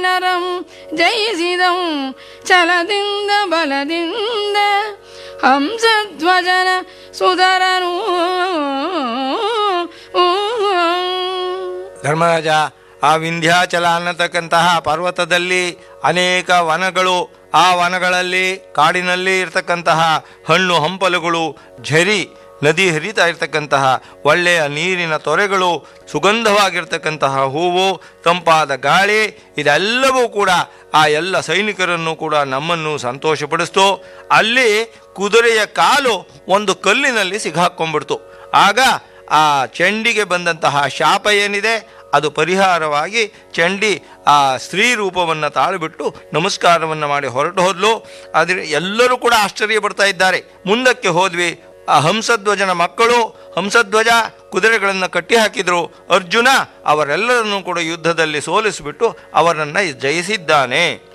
ನರಂ ಜಯಿಸಿದಂ ಛಲದಿಂದ ಬಲದಿಂದ ಹಂಸಧ್ವಜನ ಸುಧರನು ಧರ್ಮರಾಜ ಆ ವಿಂಧ್ಯಾಚಲ ಅನ್ನತಕ್ಕಂತಹ ಪರ್ವತದಲ್ಲಿ ಅನೇಕ ವನಗಳು ಆ ವನಗಳಲ್ಲಿ ಕಾಡಿನಲ್ಲಿ ಇರತಕ್ಕಂತಹ ಹಣ್ಣು ಹಂಪಲುಗಳು ಝರಿ ನದಿ ಹರಿತಾ ಇರತಕ್ಕಂತಹ ಒಳ್ಳೆಯ ನೀರಿನ ತೊರೆಗಳು ಸುಗಂಧವಾಗಿರ್ತಕ್ಕಂತಹ ಹೂವು ತಂಪಾದ ಗಾಳಿ ಇದೆಲ್ಲವೂ ಕೂಡ ಆ ಎಲ್ಲ ಸೈನಿಕರನ್ನು ಕೂಡ ನಮ್ಮನ್ನು ಸಂತೋಷಪಡಿಸ್ತು ಅಲ್ಲಿ ಕುದುರೆಯ ಕಾಲು ಒಂದು ಕಲ್ಲಿನಲ್ಲಿ ಸಿಗಾಕೊಂಡ್ಬಿಡ್ತು ಆಗ ಆ ಚಂಡಿಗೆ ಬಂದಂತಹ ಶಾಪ ಏನಿದೆ ಅದು ಪರಿಹಾರವಾಗಿ ಚಂಡಿ ಆ ಸ್ತ್ರೀ ರೂಪವನ್ನು ತಾಳಿಬಿಟ್ಟು ನಮಸ್ಕಾರವನ್ನು ಮಾಡಿ ಹೊರಟು ಹೋದ್ಲು ಆದರೆ ಎಲ್ಲರೂ ಕೂಡ ಆಶ್ಚರ್ಯ ಪಡ್ತಾ ಇದ್ದಾರೆ ಮುಂದಕ್ಕೆ ಹೋದ್ವಿ ಆ ಹಂಸಧ್ವಜನ ಮಕ್ಕಳು ಹಂಸಧ್ವಜ ಕುದುರೆಗಳನ್ನು ಕಟ್ಟಿ ಹಾಕಿದ್ರು ಅರ್ಜುನ ಅವರೆಲ್ಲರನ್ನೂ ಕೂಡ ಯುದ್ಧದಲ್ಲಿ ಸೋಲಿಸಿಬಿಟ್ಟು ಅವರನ್ನು ಜಯಿಸಿದ್ದಾನೆ